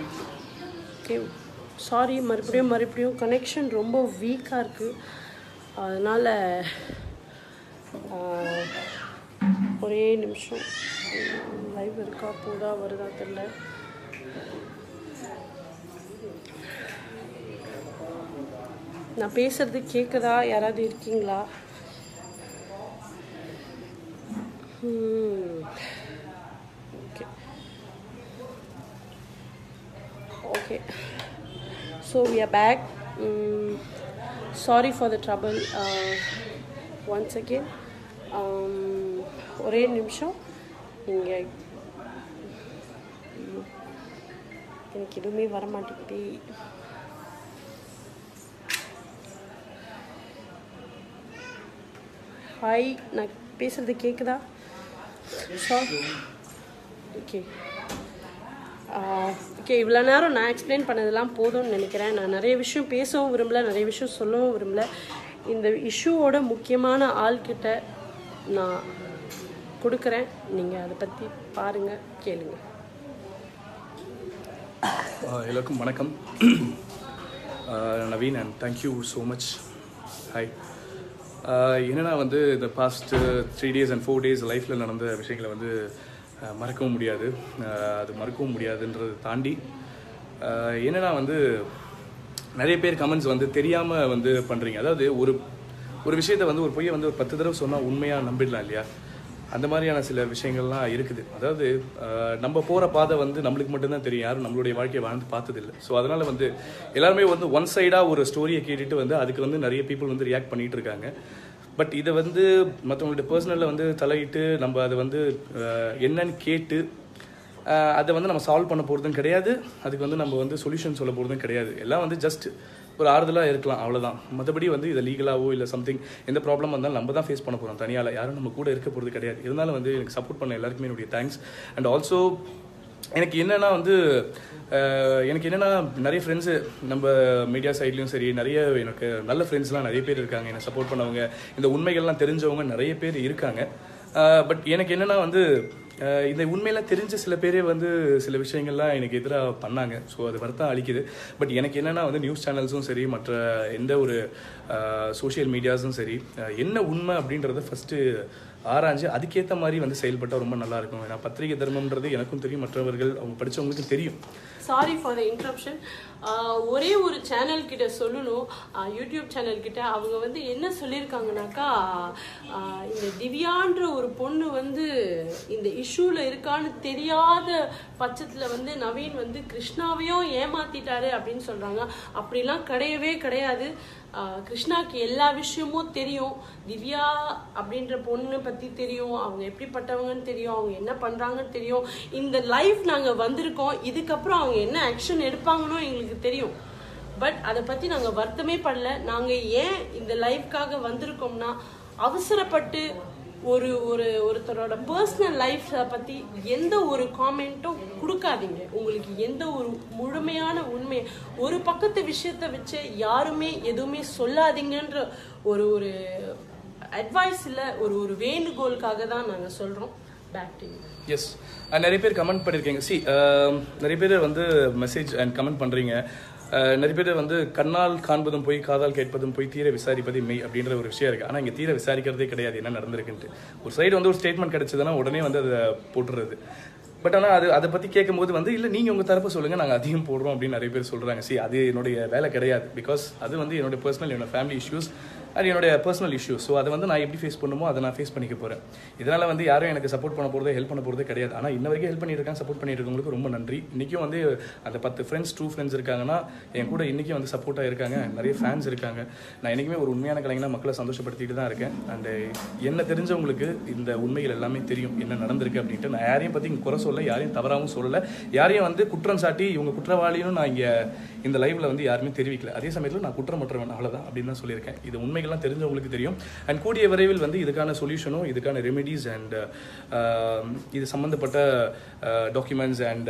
Okay sorry மறுபடியும் மறுபடியும் connection ரொம்ப வீக்காக இருக்குது அதனால் ஒரே நிமிஷம் லைவ் இருக்கா போதா வருதா தெரில நான் பேசுறது கேட்குதா யாராவது இருக்கீங்களா okay okay so we are back sorry for the trouble once again ஒரே நிமிஷம் நீங்கள் எனக்கு எதுவுமே வர மாட்டேங்குது ஹாய் நான் பேசுகிறது கேட்குதா சார் ஓகே ஓகே இவ்வளோ நேரம் நான் எக்ஸ்பிளைன் பண்ணதெல்லாம் போதும்னு நினைக்கிறேன் நான் நிறைய விஷயம் பேசவும் விரும்பல நிறைய விஷயம் சொல்லவும் விரும்பல இந்த இஷ்யூவோட முக்கியமான ஆள்கிட்ட நான் கொடுக்குறேன் நீங்கள் அதை பற்றி பாருங்கள் கேளுங்க Uh, எல்லாருக்கும் வணக்கம் Uh, Naveen and thank you so much hi என்னென்னா வந்து இந்த past three days and four days லைஃப்பில் நடந்த விஷயங்களை வந்து uh, மறக்கவும் முடியாது Uh, அது மறக்கவும் முடியாதுன்றதை தாண்டி uh, என்னன்னா வந்து நிறைய பேர் கமெண்ட்ஸ் வந்து தெரியாமல் வந்து பண்ணுறீங்க அதாவது ஒரு ஒரு விஷயத்தை வந்து ஒரு பொய்யை வந்து ஒரு பத்து தடவை சொன்னால் உண்மையாக நம்பிடலாம் இல்லையா அந்த மாதிரியான சில விஷயங்கள்லாம் இருக்குது அதாவது அஹ், நம்ம போகிற பாதை வந்து நம்மளுக்கு மட்டும்தான் தெரியும் யாரும் நம்மளுடைய வாழ்க்கையை வாழ்ந்து பார்த்ததில்லை ஸோ அதனால் வந்து எல்லாருமே வந்து ஒன் சைடாக ஒரு ஸ்டோரியை கேட்டுட்டு வந்து அதுக்கு வந்து நிறைய பீப்புள் வந்து ரியாக்ட் பண்ணிட்டு இருக்காங்க பட் இதை வந்து மற்றவங்களுடைய பர்சனலில் வந்து தலையிட்டு நம்ம அதை வந்து அஹ், என்னன்னு கேட்டு அஹ், அதை வந்து நம்ம சால்வ் பண்ண போகிறதும் கிடையாது அதுக்கு வந்து நம்ம வந்து சொல்யூஷன் சொல்ல போகிறதும் கிடையாது எல்லாம் வந்து ஜஸ்ட் ஒரு ஆறுதலாக இருக்கலாம் அவ்வளோதான் மற்றபடி வந்து இதை லீகலாவோ இல்லை சம்திங் எந்த ப்ராப்ளம் வந்தாலும் நம்ம தான் ஃபேஸ் பண்ண போகிறோம் தனியால் யாரும் நம்ம கூட இருக்க போகிறது கிடையாது இருந்தாலும் வந்து எனக்கு சப்போர்ட் பண்ண எல்லாருக்குமே என்னுடைய தேங்க்ஸ் அண்ட் ஆல்சோ எனக்கு என்னன்னா வந்து அஹ், எனக்கு என்னன்னா நிறைய ஃப்ரெண்ட்ஸு நம்ம மீடியா சைட்லேயும் சரி நிறைய எனக்கு நல்ல ஃப்ரெண்ட்ஸ்லாம் நிறைய பேர் இருக்காங்க என்னை சப்போர்ட் பண்ணவங்க இந்த உண்மைகள்லாம் தெரிஞ்சவங்க நிறைய பேர் இருக்காங்க பட் எனக்கு என்னன்னா வந்து அஹ், இந்த உண்மையெல்லாம் தெரிஞ்ச சில பேரே வந்து சில விஷயங்கள்லாம் எனக்கு எதிராக பண்ணாங்க ஸோ அது வருத்தம் அளிக்குது பட் எனக்கு என்னன்னா வந்து நியூஸ் சேனல்ஸும் சரி மற்ற எந்த ஒரு சோஷியல் மீடியாஸும் சரி அஹ், என்ன உண்மை அப்படின்றத ஃபஸ்ட்டு ஆராய்ஞ்சு அதுக்கேற்ற மாதிரி வந்து செயல்பட்டால் ரொம்ப நல்லா இருக்கும் ஏன்னா பத்திரிகை தர்மம்ன்றது எனக்கும் தெரியும் மற்றவர்கள் அவங்க படிச்சவங்களுக்கும் தெரியும் சாரி ஃபார் த இன்ட்ரப்ஷன் ஒரே ஒரு சேனல் கிட்ட சொல்லணும் ஆஹ் யூடியூப் சேனல் கிட்ட அவங்க வந்து என்ன சொல்லியிருக்காங்கனாக்கா ஆஹ் இந்த திவ்யான்ற ஒரு பொண்ணு வந்து இந்த இஷ்யூல இருக்கான்னு தெரியாத பட்சத்தில் வந்து நவீன் வந்து கிருஷ்ணாவையும் ஏமாத்திட்டாரு அப்படின்னு சொல்றாங்க அப்படிலாம் கிடையவே கிடையாது ஆஹ் கிருஷ்ணாக்கு எல்லா விஷயமும் தெரியும் திவ்யா அப்படின்ற பொண்ணு பத்தி தெரியும் அவங்க எப்படிப்பட்டவங்கன்னு தெரியும் அவங்க என்ன பண்றாங்கன்னு தெரியும் இந்த லைஃப் நாங்க வந்திருக்கோம் இதுக்கப்புறம் அவங்க என்ன ஆக்ஷன் எடுப்பாங்கன்னு எங்களுக்கு தெரியும் பட் அதை பத்தி நாங்க வருத்தமே படல நாங்க ஏன் இந்த லைஃப்காக வந்திருக்கோம்னா அவசரப்பட்டு ஒரு ஒரு ஒருத்தரோட பர்சனல் லைஃப்பை பற்றி எந்த ஒரு காமெண்ட்டும் கொடுக்காதீங்க உங்களுக்கு எந்த ஒரு முழுமையான உண்மை ஒரு பக்கத்து விஷயத்தை வச்சு யாருமே எதுவுமே சொல்லாதீங்கன்ற ஒரு ஒரு அட்வைஸ் இல்லை ஒரு ஒரு வேண்டுகோளுக்காக தான் நாங்கள் சொல்கிறோம் பேக் டு எஸ் நிறைய பேர் கமெண்ட் பண்ணியிருக்கீங்க சி நிறைய பேர் வந்து மெசேஜ் அண்ட் கமெண்ட் பண்ணுறீங்க நிறைய பேர் வந்து கண்ணால் காண்பதும் போய் காதால் கேட்பதும் போய் தீர விசாரிப்பதே மெய் அப்படின்ற ஒரு விஷயம் இருக்குது ஆனால் இங்கே தீர விசாரிக்கிறதே கிடையாது என்ன நடந்திருக்குன்ட்டு ஒரு சைடு வந்து ஒரு ஸ்டேட்மெண்ட் கிடைச்சதுன்னா உடனே வந்து அதை போட்டுறது பட் ஆனால் அது அதை பற்றி கேட்கும்போது வந்து இல்லை நீங்கள் உங்கள் தரப்பு சொல்லுங்கள் நாங்கள் அதையும் போடுறோம் அப்படின்னு நிறைய பேர் சொல்கிறாங்க சி அது என்னுடைய வேலை கிடையாது பிகாஸ் அது வந்து என்னுடைய பர்சனல் என்னோட ஃபேமிலி இஷ்யூஸ் அது என்னுடைய பர்சனல் இஷ்யூ ஸோ அதை வந்து நான் எப்படி ஃபேஸ் பண்ணுமோ அதை நான் ஃபேஸ் பண்ணிக்க போகிறேன் இதனால் வந்து யாரும் எனக்கு சப்போர்ட் பண்ண போகிறதோ ஹெல்ப் பண்ண போகிறதே கிடையாது ஆனால் இன்ன வரைக்கும் ஹெல்ப் பண்ணியிருக்காங்க சப்போர்ட் பண்ணிட்டு இருக்கவங்களுக்கு ரொம்ப நன்றி இன்றைக்கும் வந்து அந்த பத்து ஃப்ரெண்ட்ஸ் டூ ஃப்ரெண்ட்ஸ் இருக்காங்கன்னா என் கூட இன்றைக்கும் வந்து சப்போர்ட்டாக இருக்காங்க நிறைய ஃபேன்ஸ் இருக்காங்க நான் என்றைக்குமே ஒரு உண்மையான கலைஞனா மக்களை சந்தோஷப்படுத்திட்டு தான் இருக்கேன் அண்டு என்ன தெரிஞ்சவங்களுக்கு இந்த உண்மைகள் எல்லாமே தெரியும் என்ன நடந்திருக்கு அப்படின்ட்டு நான் யாரையும் பற்றி இங்கே குறை சொல்ல யாரையும் தவறாகவும் சொல்லலை யாரையும் வந்து குற்றம் சாட்டி இவங்க குற்றவாளின்னு நான் இங்கே இந்த லைவ்ல வந்து யாருமே தெரிவிக்கல அதே சமயத்தில் நான் குற்றமற்றவன் அவ்வளோதான் அப்படின்னு தான் சொல்லியிருக்கேன் இது உண்மைகள்லாம் தெரிஞ்சவங்களுக்கு தெரியும் அண்ட் கூடிய விரைவில் வந்து இதுக்கான சொல்யூஷனும் இதுக்கான ரெமெடிஸ் அண்ட் இது சம்மந்தப்பட்ட டாக்குமெண்ட்ஸ் அண்ட்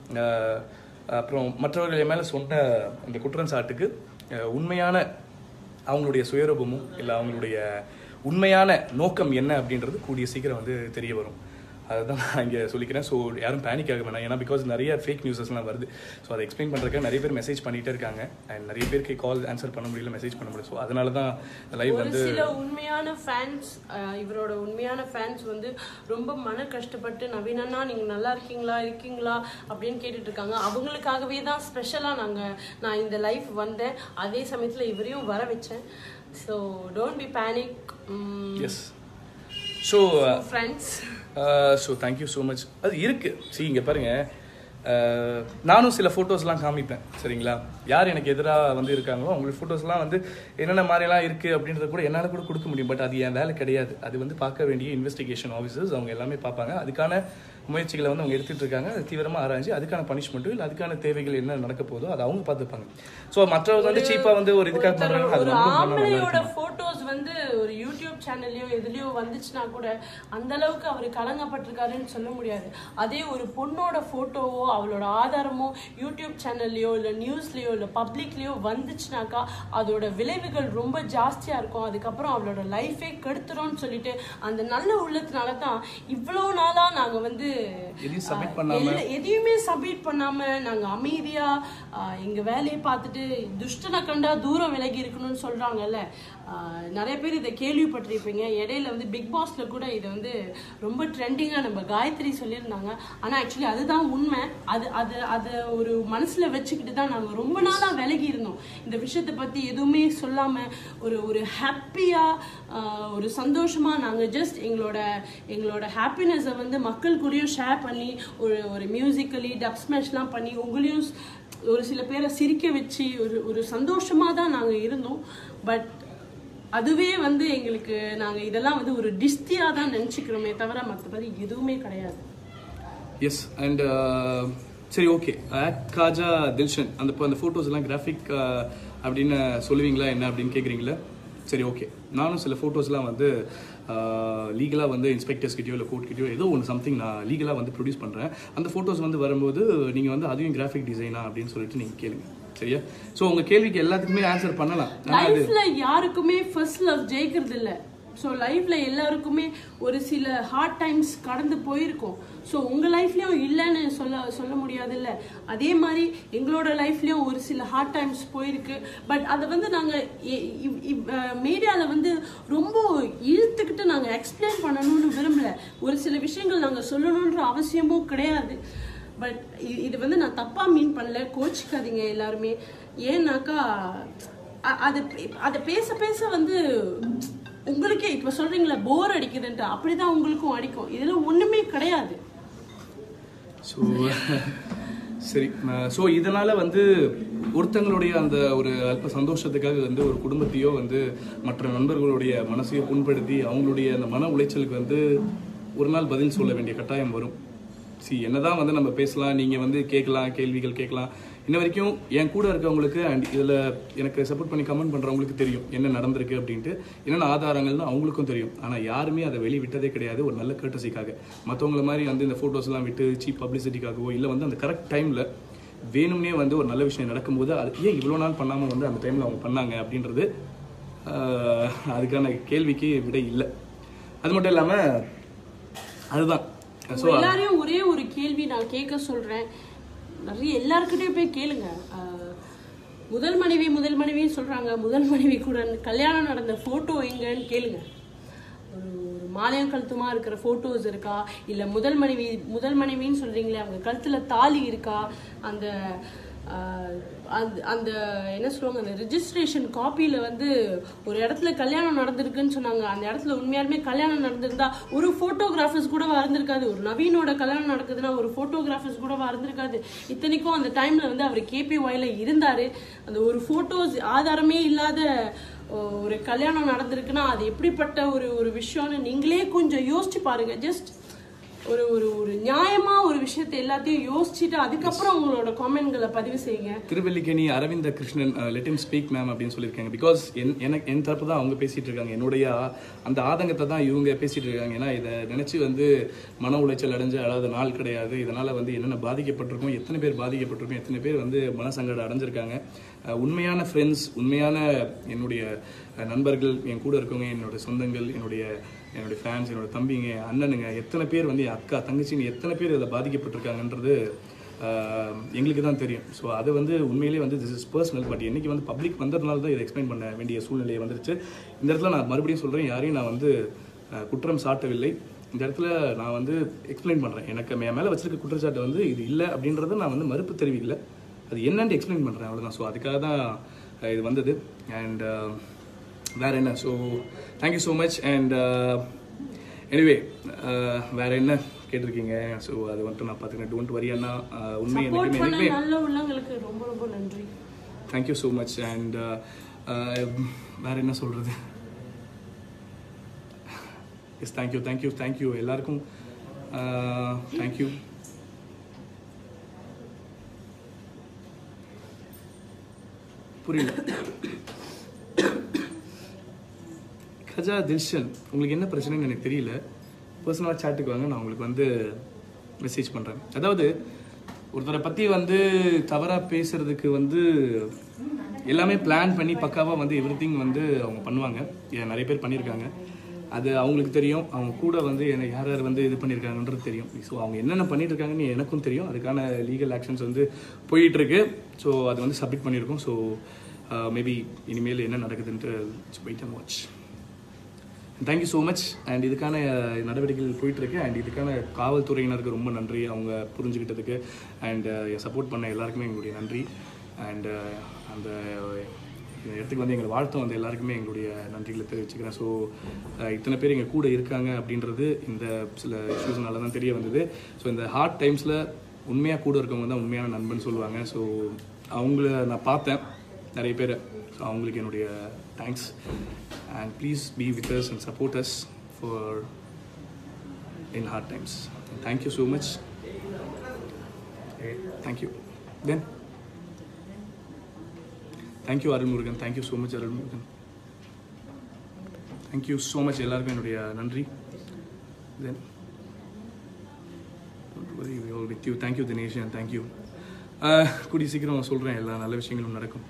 அப்புறம் மற்றவர்கள் மேலே சொன்ன அந்த குற்றம் சாட்டுக்கு அஹ், உண்மையான அவங்களுடைய சுயரூபமும் இல்லை அவங்களுடைய உண்மையான நோக்கம் என்ன அப்படின்றது கூடிய சீக்கிரம் வந்து தெரிய வரும் அதுதான் நான் இங்கே சொல்லிக்கிறேன் ஸோ யாரும் பேனிக் ஆக வேணாம் ஏன்னா பிகாஸ் நிறைய ஃபேக் நியூஸஸ்லாம் வருது ஸோ அதை எக்ஸ்பிளைன் பண்ணுறதுக்கு நிறைய பேர் மெசேஜ் பண்ணிகிட்டே இருக்காங்க அண்ட் நிறைய பேருக்கு கால் ஆன்சர் பண்ண முடியல மெசேஜ் பண்ண முடியல ஸோ அதனால தான் லைவ் ஒரு வந்து சில உண்மையான ஃபேன்ஸ் இவரோட உண்மையான ஃபேன்ஸ் வந்து ரொம்ப மன கஷ்டப்பட்டு நவீனண்ணா நீங்க நல்லா இருக்கீங்களா இருக்கீங்களா அப்படின்னு கேட்டுட்டு இருக்காங்க அவங்களுக்காகவே தான் ஸ்பெஷலா நாங்க நான் இந்த லைஃப் வந்தேன் அதே சமயத்துல இவரையும் வர வச்சேன் so don't be panic yes so friends so thank you so much அது இருக்கு see இங்கே பாருங்க uh, நானும் சில ஃபோட்டோஸ்லாம் காமிப்பேன் சரிங்களா யார் எனக்கு எதிராக வந்து இருக்காங்களோ அவங்களுக்கு ஃபோட்டோஸ்லாம் வந்து என்னென்ன மாதிரிலாம் இருக்குது அப்படின்றத கூட என்னால் கூட கொடுக்க முடியும் பட் அது என் வேலை கிடையாது அது வந்து பார்க்க வேண்டிய இன்வெஸ்டிகேஷன் ஆஃபீஸர்ஸ் அவங்க எல்லாமே பார்ப்பாங்க அதுக்கான முயற்சிகளை வந்து அவங்க எடுத்துட்டு இருக்காங்க அது தீவிரமாக ஆராய்ஞ்சு அதுக்கான பனிஷ்மெண்ட்டோ இல்லை அதுக்கான தேவைகள் என்ன நடக்க போதோ அதை அவங்க பார்த்துப்பாங்க ஸோ மற்றவங்க வந்து சீப்பாக வந்து ஒரு இதுக்காக பண்ணுறாங்க அது ஒரு ரொம்ப பண்ணா நல்லா ஆம்பளையோட இருக்கும். போட்டோஸ் வந்து ஒரு யூடியூப் சேனல்லையோ எதுலயோ வந்துச்சுன்னா கூட அந்த அளவுக்கு அவர் கலங்கப்பட்டிருக்காருன்னு சொல்ல முடியாது அதே ஒரு பொண்ணோட போட்டோவோ அவளோட ஆதாரமோ யூடியூப் சேனல்லையோ இல்ல நியூஸ்லயோ இல்ல பப்ளிக்லயோ வந்துச்சுனாக்கா அதோட விளைவுகள் ரொம்ப ஜாஸ்தியா இருக்கும் அதுக்கப்புறம் அவளோட லைஃபே கெடுத்துரும்னு சொல்லிட்டு அந்த நல்ல உள்ளத்தினால தான் இவ்வளோ நாளா நாங்க வந்து எதையும் submit ஆஹ், பண்ணாம எல்லா- எதையுமே சப்மிட் பண்ணாம நாங்க அமைதியா ஆஹ், எங்க வேலையை பார்த்துட்டு துஷ்டனை கண்டா தூரம் விலகி இருக்கணும்னு சொல்றாங்கல்ல ஆஹ், நிறைய பேர் இதை கேள்விப்பட்டிருப்பீங்க இடையில வந்து பிக் பாஸ்ல கூட இதை வந்து ரொம்ப ட்ரெண்டிங்கா நம்ம காயத்ரி சொல்லியிருந்தாங்க ஆனா ஆக்சுவலி அதுதான் உண்மை அது அது அதை ஒரு மனசுல வச்சுக்கிட்டு தான் நாங்க ரொம்ப நாளா விலகி இருந்தோம் இந்த விஷயத்தை பத்தி எதுவுமே சொல்லாம ஒரு ஒரு ஹாப்பியா ஒரு சந்தோஷமா நாங்க ஜஸ்ட் எங்களோட எங்களோட ஹாப்பினஸை வந்து மக்கள் கூடயும் ஷேர் பண்ணி ஒரு ஒரு மியூசிக்கலி டப் ஸ்மேஷ்லாம் பண்ணி உங்களையும் ஸ்- ஒரு சில பேரை சிரிக்க வச்சு ஒரு ஒரு சந்தோஷமா தான் நாங்க இருந்தோம் பட் அதுவே வந்து எங்களுக்கு நாங்க இதெல்லாம் வந்து ஒரு டிஸ்தியா தான் நினைச்சுக்கிறோமே தவிர மற்றபடி எதுவுமே கிடையாது எஸ் அண்ட் சரி ஓகே காஜா தில்ஷன் அந்த இப்போ அந்த ஃபோட்டோஸ் எல்லாம் கிராஃபிக் அப்படின்னு சொல்லுவீங்களா என்ன அப்படின்னு கேட்குறீங்களா சரி ஓகே நானும் சில ஃபோட்டோஸ்லாம் வந்து லீகலாக வந்து இன்ஸ்பெக்டர்ஸ் கிட்டயோ இல்லை கோர்ட் கிட்டயோ ஏதோ ஒன்று சம்திங் நான் லீகலாக வந்து ப்ரொடியூஸ் பண்ணுறேன் அந்த ஃபோட்டோஸ் வந்து வரும்போது நீங்கள் வந்து அதையும் கிராஃபிக் டிசைனா அப்படின்னு சொல்லிட்டு நீங்கள் கேளுங்க சரியா ஸோ உங்கள் கேள்விக்கு எல்லாத்துக்குமே ஆன்சர் பண்ணலாம் ஆனால் அது லைஃப்ல யாருக்குமே ஃபர்ஸ்ட் லவ் ஜெயிக்கிறது இல்ல ஸோ லைஃப்ல எல்லாருக்குமே ஒரு சில ஹார்ட் டைம்ஸ் கடந்து போயிருக்கோம் ஸோ உங்க லைஃப்லயும் இல்லைன்னு சொல்ல சொல்ல முடியாது இல்ல அதே மாதிரி எங்களோட லைஃப்லயும் ஒரு சில ஹார்ட் டைம்ஸ் போயிருக்கு பட் அதை வந்து நாங்க மீடியால வந்து ரொம்ப இழுத்துக்கிட்டு நாங்க எக்ஸ்பிளைன் பண்ணணும்னு விரும்பல ஒரு சில விஷயங்கள் நாங்க சொல்லணுன்ற அவசியமும் கிடையாது பட் இது வந்து நான் தப்பா மீன் பண்ணல கோச்சிக்காதீங்க எல்லாருமே ஏன்னாக்கா அ- அது அதை பேச பேச வந்து உங்களுக்கே இப்ப சொல்றீங்களா போர் அடிக்குதுன்ட்டு அப்படிதான் உங்களுக்கும் அடிக்கும் இதுல ஒண்ணுமே கிடையாது ஸோ சரி ஸோ இதனால வந்து ஒருத்தங்களுடைய அந்த ஒரு அல்ப சந்தோஷத்துக்காக வந்து ஒரு குடும்பத்தையோ வந்து மற்ற நண்பர்களுடைய மனசையோ புண்படுத்தி அவங்களுடைய அந்த மன உளைச்சலுக்கு வந்து ஒரு நாள் பதில் சொல்ல வேண்டிய கட்டாயம் வரும் சி என்னதான் வந்து நம்ம பேசலாம் நீங்க வந்து கேட்கலாம் கேள்விகள் கேட்கலாம் இன்ன வரைக்கும் என் கூட இருக்கவங்களுக்கு அண்ட் இதுல எனக்கு சப்போர்ட் பண்ணி கமெண்ட் பண்றவங்களுக்கு தெரியும் என்ன நடந்திருக்கு அப்படின்ட்டு என்னென்ன ஆதாரங்கள்னு அவங்களுக்கும் தெரியும் ஆனா யாருமே அதை வெளியே விட்டதே கிடையாது ஒரு நல்ல கேட்டசிக்காக மற்றவங்கள மாதிரி வந்து இந்த photos எல்லாம் விட்டு சீப் பப்ளிசிட்டிக்காகவோ இல்லை வந்து அந்த கரெக்ட் டைம்ல வேணும்னே வந்து ஒரு நல்ல விஷயம் நடக்கும்போது அது ஏன் இவ்வளோ நாள் பண்ணாம வந்து அந்த டைம்ல அவங்க பண்ணாங்க அப்படின்றது ஆஹ், அதுக்கான கேள்விக்கு விடை இல்லை அது மட்டும் இல்லாம அதுதான் ஸோ உங்க எல்லாரையும் ஒரே ஒரு கேள்வி நான் கேட்க சொல்றேன் நிறைய எல்லாருக்கிட்டையும் போய் கேளுங்க அஹ், முதல் மனைவி முதல் மனைவின்னு சொல்றாங்க முதல் மனைவி கூட கல்யாணம் நடந்த போட்டோ எங்கன்னு கேளுங்க ஒரு ஒரு மாலையம் கழுத்துமா இருக்கிற போட்டோஸ் இருக்கா இல்ல முதல் மனைவி முதல் மனைவின்னு சொல்றீங்களே அவங்க கழுத்துல தாலி இருக்கா அந்த ஆஹ், அந்த அந்த என்ன சொல்லுவாங்க அந்த ரிஜிஸ்ட்ரேஷன் காப்பியில வந்து ஒரு இடத்துல கல்யாணம் நடந்திருக்குன்னு சொன்னாங்க அந்த இடத்துல உண்மையாலுமே கல்யாணம் நடந்திருந்தா ஒரு போட்டோகிராஃபர்ஸ் கூட இருந்திருக்காது ஒரு நவீனோட கல்யாணம் நடக்குதுன்னா ஒரு போட்டோகிராஃபர்ஸ் கூட இருந்திருக்காது இத்தனைக்கும் அந்த டைம்ல வந்து அவர் கேபிஒய்ல இருந்தாரு அந்த ஒரு போட்டோஸ் ஆதாரமே இல்லாத ஒரு கல்யாணம் நடந்திருக்குன்னா அது எப்படிப்பட்ட ஒரு ஒரு விஷயம்னு நீங்களே கொஞ்சம் யோசிச்சு பாருங்க ஜஸ்ட் ஒரு ஒரு ஒரு நியாயமா ஒரு விஷயத்தை எல்லாத்தையும் யோசிச்சுட்டு அதுக்கப்புறம் உங்களோட காமெண்ட்களை பதிவு செய்யுங்க Thiruvallikeni Aravinda Krishnan let him speak ma'am அப்படின்னு சொல்லியிருக்காங்க பிகாஸ் என் எனக்கு என் தரப்பு தான் அவங்க பேசிட்டு இருக்காங்க என்னுடைய ஆ- அந்த ஆதங்கத்தை தான் இவங்க பேசிட்டு இருக்காங்க ஏன்னா இதை நினைச்சு வந்து மன உளைச்சல் அடைஞ்சு அழாத நாள் கிடையாது இதனால வந்து என்னென்ன பாதிக்கப்பட்டிருக்கோம் எத்தனை பேர் பாதிக்கப்பட்டிருக்கோம் எத்தனை பேர் வந்து மனசங்கடம் அடைஞ்சிருக்காங்க அஹ் உண்மையான ஃப்ரெண்ட்ஸ் உண்மையான என்னுடைய அஹ், நண்பர்கள் என் கூட இருக்கவங்க என்னோட சொந்தங்கள் என்னுடைய என்னுடைய ஃபேன்ஸ் என்னோட தம்பிங்க அண்ணனுங்க எத்தனை பேர் வந்து என் அக்கா தங்கச்சின்னு எத்தனை பேர் இதில் பாதிக்கப்பட்டிருக்காங்கன்றது ஆஹ், எங்களுக்கு தான் தெரியும் ஸோ அது வந்து உண்மையிலேயே வந்து திஸ் இஸ் பர்சனல் பட் என்னைக்கு வந்து பப்ளிக் வந்ததுனால தான் இதை எக்ஸ்பிளைன் பண்ண வேண்டிய சூழ்நிலை வந்துருச்சு இந்த இடத்துல நான் மறுபடியும் சொல்கிறேன் யாரையும் நான் வந்து ஆஹ், குற்றம் சாட்டவில்லை இந்த இடத்துல நான் வந்து எக்ஸ்பிளைன் பண்ணுறேன் எனக்கு என் மேலே வச்சிருக்க குற்றச்சாட்டு வந்து இது இல்லை அப்படின்றத நான் வந்து மறுப்பு தெரிவிக்கல அது என்னன்னு எக்ஸ்பிளைன் பண்ணுறேன் அவ்வளோதான் ஸோ அதுக்காக தான் அஹ், இது வந்தது அண்ட் வேறு என்ன so thank you so much and anyway வேறு என்ன கேட்டிருக்கீங்க ஸோ அது வந்துட்டு நான் பார்த்துக்கிறேன் டோன்ட் வரி அண்ணா அஹ், உண்மை சப்போர்ட் எனக்கு பண்ண எனக்குமே நல்ல உள்ளங்களுக்கு ரொம்ப ரொம்ப நன்றி தேங்க்யூ ஸோ மச் அண்ட் வேறு என்ன சொல்கிறது எஸ் தேங்க்யூ தேங்க்யூ தேங்க்யூ எல்லாருக்கும் தேங்க்யூ புரியல கஜா தில்ஷன் உங்களுக்கு என்ன பிரச்சனைன்னு எனக்கு தெரியல பர்சனலாக சேட்டுக்கு வாங்க நான் உங்களுக்கு வந்து மெசேஜ் பண்ணுறேன் அதாவது ஒருத்தரை பற்றி வந்து தவறாக பேசுறதுக்கு வந்து எல்லாமே பிளான் பண்ணி பக்காவாக வந்து எவ்ரி வந்து அவங்க பண்ணுவாங்க ஏன் நிறைய பேர் பண்ணியிருக்காங்க அது அவங்களுக்கு தெரியும் அவங்க கூட வந்து என்னை யார் யார் வந்து இது பண்ணியிருக்காங்கன்றது தெரியும் ஸோ அவங்க என்னென்ன பண்ணிட்டு இருக்காங்கன்னு எனக்கும் தெரியும் அதுக்கான லீகல் ஆக்ஷன்ஸ் வந்து போயிட்டு இருக்கு ஸோ அது வந்து சப்மிட் பண்ணியிருக்கோம் ஸோ மேபி இனிமேல் என்ன நடக்குதுன்ட்டு wait and watch thank you so much and இதுக்கான அஹ், நடவடிக்கைகள் போயிட்டுருக்கு அண்ட் இதுக்கான காவல்துறையினருக்கு ரொம்ப நன்றி அவங்க புரிஞ்சுக்கிட்டதுக்கு அண்ட் சப்போர்ட் பண்ண எல்லாருக்குமே எங்களுடைய நன்றி அண்ட் அந்த இந்த இடத்துக்கு வந்து எங்களை வாழ்த்து வந்த எல்லாருக்குமே எங்களுடைய நன்றிகளை தெரிவிச்சுக்கிறேன் ஸோ இத்தனை பேர் எங்கள் கூட இருக்காங்க அப்படின்றது இந்த சில இஷ்யூஸ்னால தான் தெரிய வந்தது ஸோ இந்த ஹார்ட் டைம்ஸில் உண்மையாக கூட இருக்கவங்க தான் உண்மையான நண்பன் சொல்லுவாங்க ஸோ அவங்கள நான் பார்த்தேன் நிறைய பேர் ஸோ அவங்களுக்கு என்னுடைய thanks and please be with us and support us for in hard times thank you so much thank you then thank you Arulmurugan thank you so much Arulmurugan thank you so much எல்லாருக்கும் என்னுடைய நன்றி then with you thank you Dinesh and thank you கூடிய சீக்கிரம் சொல்கிறேன் எல்லா நல்ல விஷயங்களும் நடக்கும்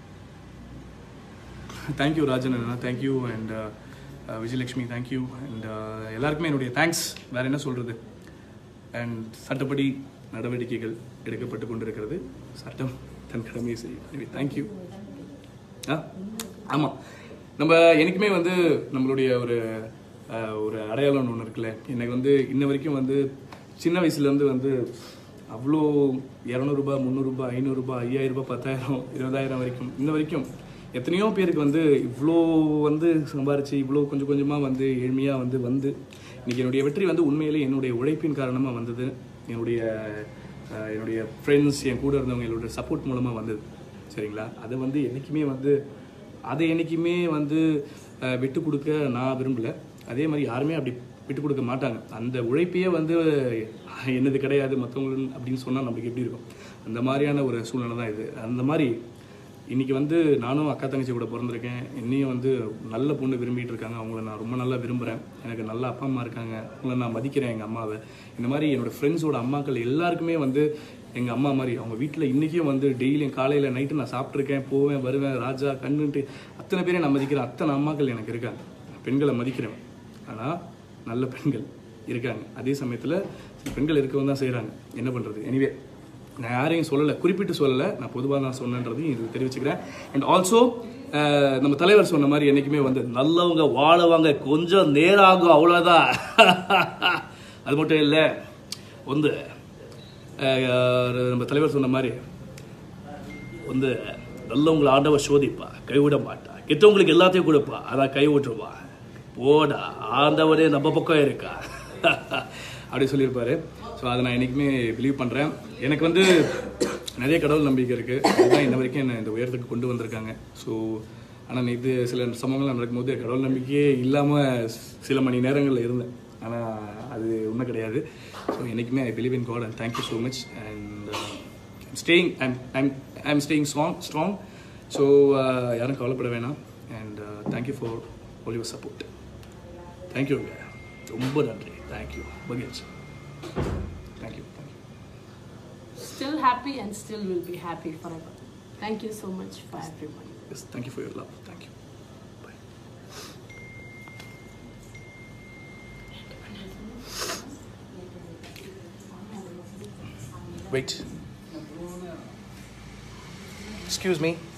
தேங்க்யூ ராஜன் அண்ணா thank you and Vijayalakshmi thank you and எல்லாருக்குமே என்னுடைய தேங்க்ஸ் வேறு என்ன சொல்கிறது அண்ட் சட்டப்படி நடவடிக்கைகள் எடுக்கப்பட்டு கொண்டிருக்கிறது சட்டம் தன் கடமையை செய்யும் எனவே தேங்க்யூ ஆ ஆமாம் நம்ம எனக்குமே வந்து நம்மளுடைய ஒரு அஹ், ஒரு அடையாளம் ஒன்று இருக்குல்ல எனக்கு வந்து இன்ன வரைக்கும் வந்து சின்ன வயசுலேருந்து வந்து அவ்வளோ இரநூறுபா முந்நூறுரூபா ஐநூறுரூபா ஐயாயிரரூபா பத்தாயிரம் இருபதாயிரம் வரைக்கும் இன்ன வரைக்கும் எத்தனையோ பேருக்கு வந்து இவ்வளோ வந்து சம்பாரிச்சு இவ்வளோ கொஞ்சம் கொஞ்சமாக வந்து ஏழ்மையாக வந்து வந்து இன்னைக்கு என்னுடைய வெற்றி வந்து உண்மையிலே என்னுடைய உழைப்பின் காரணமாக வந்தது என்னுடைய அஹ், என்னுடைய ஃப்ரெண்ட்ஸ் என் கூட இருந்தவங்க என்னோட சப்போர்ட் மூலமாக வந்தது சரிங்களா அதை வந்து என்றைக்குமே வந்து அதை என்றைக்குமே வந்து அஹ், விட்டு கொடுக்க நான் விரும்பல அதே மாதிரி யாருமே அப்படி விட்டு கொடுக்க மாட்டாங்க அந்த உழைப்பையே வந்து என்னது கிடையாது மற்றவங்க அப்படின்னு சொன்னால் நம்மளுக்கு எப்படி இருக்கும் அந்த மாதிரியான ஒரு சூழ்நிலை தான் இது அந்த மாதிரி இன்னைக்கு வந்து நானும் அக்கா தங்கச்சி கூட பிறந்திருக்கேன் என்னையும் வந்து நல்ல பொண்ணு விரும்பிட்டு இருக்காங்க அவங்கள நான் ரொம்ப நல்லா விரும்புகிறேன் எனக்கு நல்ல அப்பா அம்மா இருக்காங்க அவங்கள நான் மதிக்கிறேன் எங்கள் அம்மாவை இந்த மாதிரி என்னோட ஃப்ரெண்ட்ஸோட அம்மாக்கள் எல்லாருக்குமே வந்து எங்கள் அம்மா மாதிரி அவங்க வீட்டில் இன்றைக்கும் வந்து டெய்லியும் காலையில் நைட்டு நான் சாப்பிட்ருக்கேன் போவேன் வருவேன் ராஜா கண்ணுன்ட்டு அத்தனை பேரையும் நான் மதிக்கிறேன் அத்தனை அம்மாக்கள் எனக்கு இருக்காங்க பெண்களை மதிக்கிறேன் ஆனால் நல்ல பெண்கள் இருக்காங்க அதே சமயத்தில் சில பெண்கள் இருக்கவும் தான் செய்கிறாங்க என்ன பண்ணுறது எனிவே நான் யாரையும் சொல்லலை குறிப்பிட்டு சொல்லலை நான் பொதுவாக நான் சொன்னேன்றதையும் இது தெரிவிச்சுக்கிறேன் அண்ட் ஆல்சோ நம்ம தலைவர் சொன்ன மாதிரி என்றைக்குமே வந்து நல்லவங்க வாழவங்க கொஞ்சம் நேரம் ஆகும் அவ்வளோதான் அது மட்டும் இல்லை வந்து அஹ், நம்ம தலைவர் சொன்ன மாதிரி வந்து நல்லவங்களை ஆண்டவர் சோதிப்பா கைவிட மாட்டா கெட்டவங்களுக்கு எல்லாத்தையும் கொடுப்பா அதான் கை விட்டுருவா போடா ஆண்டவரே நம்ம பக்கம் இருக்கா அப்படி சொல்லியிருப்பாரு ஸோ அதை நான் என்றைக்குமே பிலீவ் பண்ணுறேன் எனக்கு வந்து நிறைய கடவுள் நம்பிக்கை இருக்குது அதுதான் இன்ன வரைக்கும் என்னை இந்த உயரத்துக்கு கொண்டு வந்திருக்காங்க ஸோ ஆனால் இது சில சம்பவங்கள் நடக்கும்போது கடவுள் நம்பிக்கையே இல்லாமல் சில மணி நேரங்களில் இருந்தேன் ஆனால் அது உண்மை கிடையாது ஸோ என்றைக்குமே I believe in God and thank you so much and staying I'm I'm I'm staying strong strong so யாரும் கவலைப்பட வேணாம் and thank you for all your support தேங்க்யூங்க ரொம்ப நன்றி தேங்க்யூ மகிழ்ச்சி thank you thank you Still happy and still will be happy forever. Thank you so much for everyone. Yes thank you for your love thank you bye wait excuse me